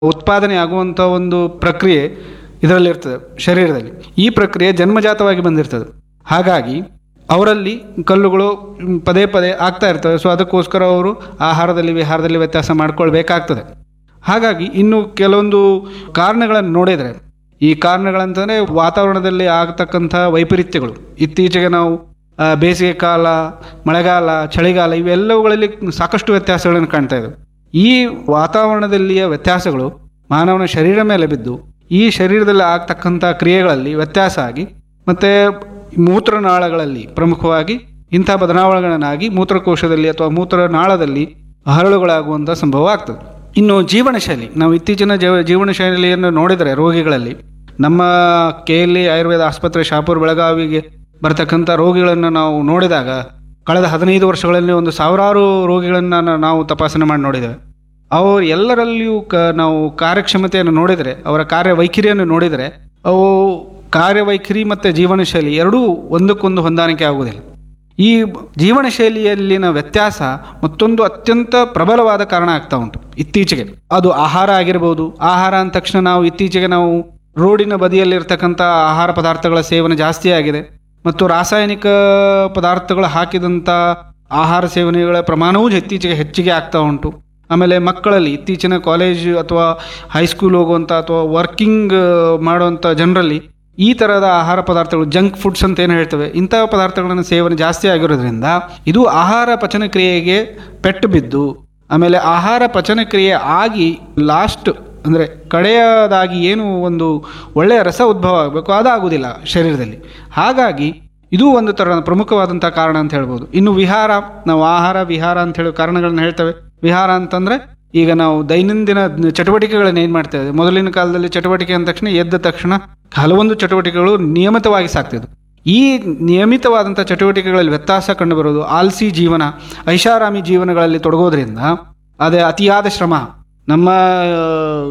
ಉತ್ಪಾದನೆ ಆಗುವಂಥ ಒಂದು ಪ್ರಕ್ರಿಯೆ ಇದರಲ್ಲಿ ಇರ್ತದೆ ಶರೀರದಲ್ಲಿ ಈ ಪ್ರಕ್ರಿಯೆ ಜನ್ಮಜಾತವಾಗಿ ಬಂದಿರ್ತದೆ ಹಾಗಾಗಿ ಅವರಲ್ಲಿ ಕಲ್ಲುಗಳು ಮ್, ಪದೇ ಪದೇ ಆಗ್ತಾ ಇರ್ತವೆ ಸೊ ಅದಕ್ಕೋಸ್ಕರ ಅವರು ಆಹಾರದಲ್ಲಿ ವಿಹಾರದಲ್ಲಿ ವ್ಯತ್ಯಾಸ ಮಾಡ್ಕೊಳ್ಬೇಕಾಗ್ತದೆ ಹಾಗಾಗಿ ಇನ್ನು ಕೆಲವೊಂದು ಕಾರಣಗಳನ್ನು ನೋಡಿದರೆ ಈ ಕಾರಣಗಳಂತಂದರೆ ವಾತಾವರಣದಲ್ಲಿ ಆಗತಕ್ಕಂಥ ವೈಪರೀತ್ಯಗಳು ಇತ್ತೀಚೆಗೆ ನಾವು ಆ, ಬೇಸಿಗೆ ಕಾಲ ಮಳೆಗಾಲ ಚಳಿಗಾಲ ಇವೆಲ್ಲವುಗಳಲ್ಲಿ ಸಾಕಷ್ಟು ವ್ಯತ್ಯಾಸಗಳನ್ನು ಕಾಣ್ತಾ ಇದ್ದೇವೆ ಈ ವಾತಾವರಣದಲ್ಲಿಯ ವ್ಯತ್ಯಾಸಗಳು ಮಾನವನ ಶರೀರ ಮೇಲೆ ಬಿದ್ದು ಈ ಶರೀರದಲ್ಲಿ ಆಗ್ತಕ್ಕಂಥ ಕ್ರಿಯೆಗಳಲ್ಲಿ ವ್ಯತ್ಯಾಸ ಆಗಿ ಮತ್ತು ಮೂತ್ರನಾಳಗಳಲ್ಲಿ ಪ್ರಮುಖವಾಗಿ ಇಂಥ ಬದಲಾವಣೆಗಳನ್ನಾಗಿ ಮೂತ್ರಕೋಶದಲ್ಲಿ ಅಥವಾ ಮೂತ್ರನಾಳದಲ್ಲಿ ಹರಳುಗಳಾಗುವಂಥ ಸಂಭವ ಆಗ್ತದೆ ಇನ್ನು ಜೀವನ ಶೈಲಿ ನಾವು ಇತ್ತೀಚಿನ ಜೀವ ಜೀವನ ಶೈಲಿಯನ್ನು ನೋಡಿದರೆ ರೋಗಿಗಳಲ್ಲಿ ನಮ್ಮ ಕೆ ಎಲ್ ಇ ಆಯುರ್ವೇದ ಆಸ್ಪತ್ರೆ ಶಾಪುರ್ ಬೆಳಗಾವಿಗೆ ಬರ್ತಕ್ಕಂಥ ರೋಗಿಗಳನ್ನು ನಾವು ನೋಡಿದಾಗ ಕಳೆದ ಹದಿನೈದು ವರ್ಷಗಳಲ್ಲಿ ಒಂದು ಸಾವಿರಾರು ರೋಗಿಗಳನ್ನು ನಾ- ನಾವು ತಪಾಸಣೆ ಮಾಡಿ ನೋಡಿದ್ದೇವೆ ಅವರು ಎಲ್ಲರಲ್ಲಿಯೂ ಕ ನಾವು ಕಾರ್ಯಕ್ಷಮತೆಯನ್ನು ನೋಡಿದರೆ ಅವರ ಕಾರ್ಯವೈಖರಿಯನ್ನು ನೋಡಿದರೆ ಅವು ಕಾರ್ಯವೈಖರಿ ಮತ್ತು ಜೀವನ ಶೈಲಿ ಎರಡೂ ಒಂದಕ್ಕೊಂದು ಹೊಂದಾಣಿಕೆ ಆಗುವುದಿಲ್ಲ ಈ ಜೀವನ ಶೈಲಿಯಲ್ಲಿನ ವ್ಯತ್ಯಾಸ ಮತ್ತೊಂದು ಅತ್ಯಂತ ಪ್ರಬಲವಾದ ಕಾರಣ ಆಗ್ತಾ ಉಂಟು ಇತ್ತೀಚೆಗೆ ಅದು ಆಹಾರ ಆಗಿರ್ಬೋದು ಆಹಾರ ಅಂದ ತಕ್ಷಣ ನಾವು ಇತ್ತೀಚೆಗೆ ನಾವು ರೋಡಿನ ಬದಿಯಲ್ಲಿರ್ತಕ್ಕಂಥ ಆಹಾರ ಪದಾರ್ಥಗಳ ಸೇವನೆ ಜಾಸ್ತಿ ಆಗಿದೆ ಮತ್ತು ರಾಸಾಯನಿಕ ಪದಾರ್ಥಗಳು ಹಾಕಿದಂಥ ಆಹಾರ ಸೇವನೆಗಳ ಪ್ರಮಾಣವೂ ಇತ್ತೀಚೆಗೆ ಹೆಚ್ಚಿಗೆ ಆಗ್ತಾ ಉಂಟು ಆಮೇಲೆ ಮಕ್ಕಳಲ್ಲಿ ಇತ್ತೀಚಿನ ಕಾಲೇಜ್ ಅಥವಾ ಹೈಸ್ಕೂಲ್ ಹೋಗುವಂಥ ಅಥವಾ ವರ್ಕಿಂಗ್ ಮಾಡುವಂಥ ಜನರಲ್ಲಿ ಈ ಥರದ ಆಹಾರ ಪದಾರ್ಥಗಳು ಜಂಕ್ ಫುಡ್ಸ್ ಅಂತ ಏನು ಹೇಳ್ತೇವೆ ಇಂಥ ಪದಾರ್ಥಗಳನ್ನು ಸೇವನೆ ಜಾಸ್ತಿ ಆಗಿರೋದ್ರಿಂದ ಇದು ಆಹಾರ ಪಚನ ಕ್ರಿಯೆಗೆ ಪೆಟ್ಟು ಬಿದ್ದು ಆಮೇಲೆ ಆಹಾರ ಪಚನ ಕ್ರಿಯೆ ಆಗಿ ಲಾಸ್ಟ್ ಅಂದರೆ ಕಡೆಯದಾಗಿ ಏನು ಒಂದು ಒಳ್ಳೆಯ ರಸ ಉದ್ಭವ ಆಗಬೇಕು ಅದಾಗುವುದಿಲ್ಲ ಶರೀರದಲ್ಲಿ ಹಾಗಾಗಿ ಇದು ಒಂದು ಥರ ಪ್ರಮುಖವಾದಂಥ ಕಾರಣ ಅಂತ ಹೇಳ್ಬೋದು ಇನ್ನು ವಿಹಾರ ನಾವು ಆಹಾರ ವಿಹಾರ ಅಂತ ಹೇಳೋ ಕಾರಣಗಳನ್ನ ಹೇಳ್ತೇವೆ ವಿಹಾರ ಅಂತಂದರೆ ಈಗ ನಾವು ದೈನಂದಿನ ಚಟುವಟಿಕೆಗಳನ್ನ ಏನು ಮಾಡ್ತೇವೆ ಮೊದಲಿನ ಕಾಲದಲ್ಲಿ ಚಟುವಟಿಕೆ ಅಂದ ತಕ್ಷಣ ಎದ್ದ ತಕ್ಷಣ ಹಲವೊಂದು ಚಟುವಟಿಕೆಗಳು ನಿಯಮಿತವಾಗಿ ಸಾಕ್ತಿದ್ವು ಈ ನಿಯಮಿತವಾದಂಥ ಚಟುವಟಿಕೆಗಳಲ್ಲಿ ವ್ಯತ್ಯಾಸ ಕಂಡುಬರೋದು ಆಲ್ಸಿ ಜೀವನ ಐಷಾರಾಮಿ ಜೀವನಗಳಲ್ಲಿ ತೊಡಗೋದ್ರಿಂದ ಅದೇ ಅತಿಯಾದ ಶ್ರಮ ನಮ್ಮ ಆ,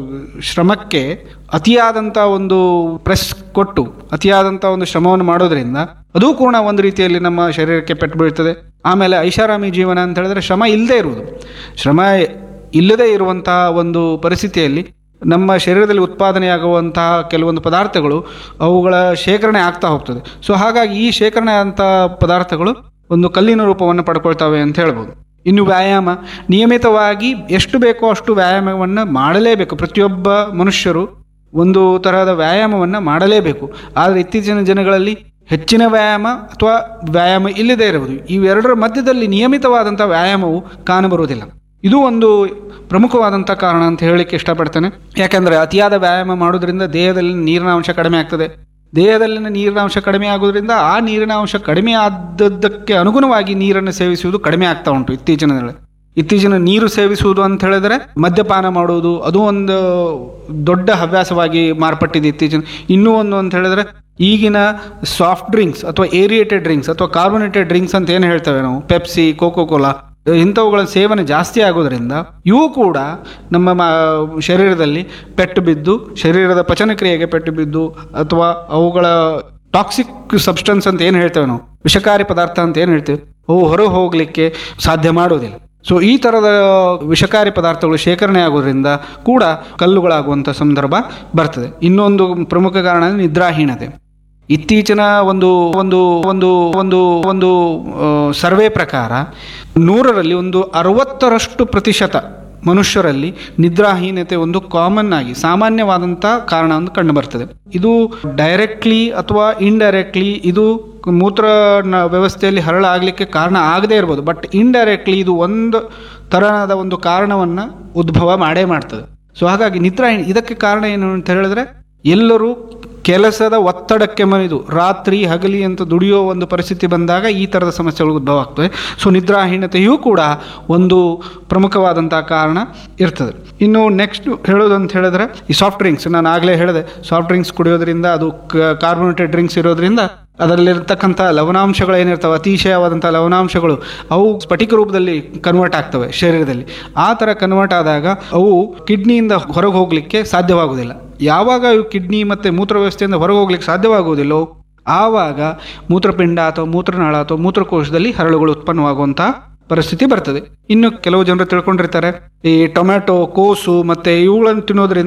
ಶ್ರಮಕ್ಕೆ ಅತಿಯಾದಂಥ ಒಂದು ಪ್ರೆಸ್ ಕೊಟ್ಟು ಅತಿಯಾದಂಥ ಒಂದು ಶ್ರಮವನ್ನು ಮಾಡೋದ್ರಿಂದ ಅದು ಕೂಡ ಒಂದು ರೀತಿಯಲ್ಲಿ ನಮ್ಮ ಶರೀರಕ್ಕೆ ಪೆಟ್ಟು ಬೀಳ್ತದೆ ಆಮೇಲೆ ಐಷಾರಾಮಿ ಜೀವನ ಅಂತ ಹೇಳಿದ್ರೆ ಶ್ರಮ ಇಲ್ಲದೆ ಇರುವುದು ಶ್ರಮ ಇಲ್ಲದೆ ಇರುವಂತಹ ಒಂದು ಪರಿಸ್ಥಿತಿಯಲ್ಲಿ ನಮ್ಮ ಶರೀರದಲ್ಲಿ ಉತ್ಪಾದನೆಯಾಗುವಂತಹ ಕೆಲವೊಂದು ಪದಾರ್ಥಗಳು ಅವುಗಳ ಶೇಖರಣೆ ಆಗ್ತಾ ಹೋಗ್ತದೆ ಸೊ ಹಾಗಾಗಿ ಈ ಶೇಖರಣೆ ಆದಂಥ ಪದಾರ್ಥಗಳು ಒಂದು ಕಲ್ಲಿನ ರೂಪವನ್ನು ಪಡ್ಕೊಳ್ತವೆ ಅಂತ ಹೇಳ್ಬೋದು ಇನ್ನು ವ್ಯಾಯಾಮ ನಿಯಮಿತವಾಗಿ ಎಷ್ಟು ಬೇಕೋ ಅಷ್ಟು ವ್ಯಾಯಾಮವನ್ನು ಮಾಡಲೇಬೇಕು ಪ್ರತಿಯೊಬ್ಬ ಮನುಷ್ಯರು ಒಂದು ತರಹದ ವ್ಯಾಯಾಮವನ್ನು ಮಾಡಲೇಬೇಕು ಆದರೆ ಇತ್ತೀಚಿನ ಜನಗಳಲ್ಲಿ ಹೆಚ್ಚಿನ ವ್ಯಾಯಾಮ ಅಥವಾ ವ್ಯಾಯಾಮ ಇಲ್ಲದೇ ಇರುವುದು ಇವೆರಡರ ಮಧ್ಯದಲ್ಲಿ ನಿಯಮಿತವಾದಂಥ ವ್ಯಾಯಾಮವು ಕಾಣಬರುವುದಿಲ್ಲ ಇದು ಒಂದು ಪ್ರಮುಖವಾದಂಥ ಕಾರಣ ಅಂತ ಹೇಳಲಿಕ್ಕೆ ಇಷ್ಟಪಡ್ತೇನೆ ಯಾಕಂದರೆ ಅತಿಯಾದ ವ್ಯಾಯಾಮ ಮಾಡೋದ್ರಿಂದ ದೇಹದಲ್ಲಿ ನೀರಿನ ಅಂಶ ಕಡಿಮೆ ಆಗ್ತದೆ ದೇಹದಲ್ಲಿನ ನೀರಿನ ಅಂಶ ಕಡಿಮೆ ಆಗೋದ್ರಿಂದ ಆ ನೀರಿನ ಅಂಶ ಕಡಿಮೆ ಆದದ್ದಕ್ಕೆ ಅನುಗುಣವಾಗಿ ನೀರನ್ನು ಸೇವಿಸುವುದು ಕಡಿಮೆ ಆಗ್ತಾ ಉಂಟು ಇತ್ತೀಚಿನ ದಿನಗಳಲ್ಲಿ. ಇತ್ತೀಚಿನ ನೀರು ಸೇವಿಸುವುದು ಅಂತ ಹೇಳಿದ್ರೆ ಮದ್ಯಪಾನ ಮಾಡುವುದು ಅದು ಒಂದು ದೊಡ್ಡ ಹವ್ಯಾಸವಾಗಿ ಮಾರ್ಪಟ್ಟಿದೆ ಇತ್ತೀಚಿನ ಇನ್ನೂ ಒಂದು ಅಂತ ಹೇಳಿದ್ರೆ ಈಗಿನ ಸಾಫ್ಟ್ ಡ್ರಿಂಕ್ಸ್ ಅಥವಾ ಏರಿಯೇಟೆಡ್ ಡ್ರಿಂಕ್ಸ್ ಅಥವಾ ಕಾರ್ಬೋನೇಟೆಡ್ ಡ್ರಿಂಕ್ಸ್ ಅಂತ ಏನು ಹೇಳ್ತೇವೆ ನಾವು ಪೆಪ್ಸಿ ಕೋಕೋ ಕೋಲಾ ಇಂಥವುಗಳ ಸೇವನೆ ಜಾಸ್ತಿ ಆಗೋದ್ರಿಂದ ಇವು ಕೂಡ ನಮ್ಮ ಮ- ಶರೀರದಲ್ಲಿ ಪೆಟ್ಟು ಬಿದ್ದು ಶರೀರದ ಪಚನ ಕ್ರಿಯೆಗೆ ಪೆಟ್ಟು ಬಿದ್ದು ಅಥವಾ ಅವುಗಳ ಟಾಕ್ಸಿಕ್ ಸಬ್ಸ್ಟೆನ್ಸ್ ಅಂತ ಏನು ಹೇಳ್ತೇವೆ ನಾವು ವಿಷಕಾರಿ ಪದಾರ್ಥ ಅಂತ ಏನು ಹೇಳ್ತೇವೆ ಅವು ಹೊರ ಹೋಗಲಿಕ್ಕೆ ಸಾಧ್ಯ ಮಾಡೋದಿಲ್ಲ ಸೊ ಈ ಥರದ ವಿಷಕಾರಿ ಪದಾರ್ಥಗಳು ಶೇಖರಣೆ ಆಗೋದ್ರಿಂದ ಕೂಡ ಕಲ್ಲುಗಳಾಗುವಂಥ ಸಂದರ್ಭ ಬರ್ತದೆ ಇನ್ನೊಂದು ಪ್ರಮುಖ ಕಾರಣ ಅಂದ್ರೆ ನಿದ್ರಾಹೀನತೆ ಇತ್ತೀಚಿನ ಒಂದು ಒಂದು ಒಂದು ಒಂದು ಒಂದು ಆ, ಸರ್ವೆ ಪ್ರಕಾರ ನೂರರಲ್ಲಿ ಒಂದು ಅರವತ್ತರಷ್ಟು ಪ್ರತಿಶತ ಮನುಷ್ಯರಲ್ಲಿ ನಿದ್ರಾಹೀನತೆ ಒಂದು ಕಾಮನ್ ಆಗಿ ಸಾಮಾನ್ಯವಾದಂಥ ಕಾರಣ ಒಂದು ಕಂಡು ಬರ್ತದೆ ಇದು ಡೈರೆಕ್ಟ್ಲಿ ಅಥವಾ ಇಂಡೈರೆಕ್ಟ್ಲಿ ಇದು ಮೂತ್ರ ನ- ವ್ಯವಸ್ಥೆಯಲ್ಲಿ ಹರಳಾಗಲಿಕ್ಕೆ ಕಾರಣ ಆಗದೇ ಇರ್ಬೋದು ಬಟ್ ಇಂಡೈರೆಕ್ಟ್ಲಿ ಇದು ಒಂದು ತರಹದ ಒಂದು ಕಾರಣವನ್ನು ಉದ್ಭವ ಮಾಡೇ ಮಾಡ್ತದೆ ಸೊ ಹಾಗಾಗಿ ನಿದ್ರಾಹೀನ ಇದಕ್ಕೆ ಕಾರಣ ಏನು ಅಂತ ಹೇಳಿದ್ರೆ ಎಲ್ಲರೂ ಕೆಲಸದ ಒತ್ತಡಕ್ಕೆ ಮನಿದು ರಾತ್ರಿ ಹಗಲಿ ಅಂತ ದುಡಿಯೋ ಒಂದು ಪರಿಸ್ಥಿತಿ ಬಂದಾಗ ಈ ಥರದ ಸಮಸ್ಯೆಗಳು ಉದ್ಭವ ಆಗ್ತವೆ ಸೊ ನಿದ್ರಾಹೀನತೆಯೂ ಕೂಡ ಒಂದು ಪ್ರಮುಖವಾದಂಥ ಕಾರಣ ಇರ್ತದೆ ಇನ್ನು ನೆಕ್ಸ್ಟ್ ಹೇಳೋದು ಅಂತ ಹೇಳಿದ್ರೆ ಈ ಸಾಫ್ಟ್ ಡ್ರಿಂಕ್ಸ್ ನಾನು ಆಗಲೇ ಹೇಳಿದೆ ಸಾಫ್ಟ್ ಡ್ರಿಂಕ್ಸ್ ಕುಡಿಯೋದ್ರಿಂದ ಅದು ಕಾರ್ಬೋನೇಟೆಡ್ ಡ್ರಿಂಕ್ಸ್ ಇರೋದ್ರಿಂದ ಅದರಲ್ಲಿರ್ತಕ್ಕಂಥ ಲವಣಾಂಶಗಳು ಏನಿರ್ತವೆ ಅತಿಶಯವಾದಂಥ ಲವಣಾಂಶಗಳು ಅವು ಸ್ಫಟಿಕ ರೂಪದಲ್ಲಿ ಕನ್ವರ್ಟ್ ಆಗ್ತವೆ ಶರೀರದಲ್ಲಿ ಆ ಥರ ಕನ್ವರ್ಟ್ ಆದಾಗ ಅವು ಕಿಡ್ನಿಯಿಂದ ಹೊರಗೆ ಹೋಗಲಿಕ್ಕೆ ಸಾಧ್ಯವಾಗುವುದಿಲ್ಲ ಯಾವಾಗ ಇವು ಕಿಡ್ನಿ ಮತ್ತು ಮೂತ್ರ ವ್ಯವಸ್ಥೆಯಿಂದ ಹೊರಗೆ ಹೋಗ್ಲಿಕ್ಕೆ ಸಾಧ್ಯವಾಗುವುದಿಲ್ಲವೋ ಆವಾಗ ಮೂತ್ರಪಿಂಡ ಅಥವಾ ಮೂತ್ರನಾಳ ಅಥವಾ ಮೂತ್ರಕೋಶದಲ್ಲಿ ಹರಳುಗಳು ಉತ್ಪನ್ನವಾಗುವಂಥ ಪರಿಸ್ಥಿತಿ ಬರ್ತದೆ ಇನ್ನು ಕೆಲವು ಜನರು ತಿಳ್ಕೊಂಡಿರ್ತಾರೆ ಈ ಟೊಮ್ಯಾಟೊ ಕೋಸು ಮತ್ತೆ ಇವುಗಳನ್ನು ತಿನ್ನೋದ್ರಿಂದ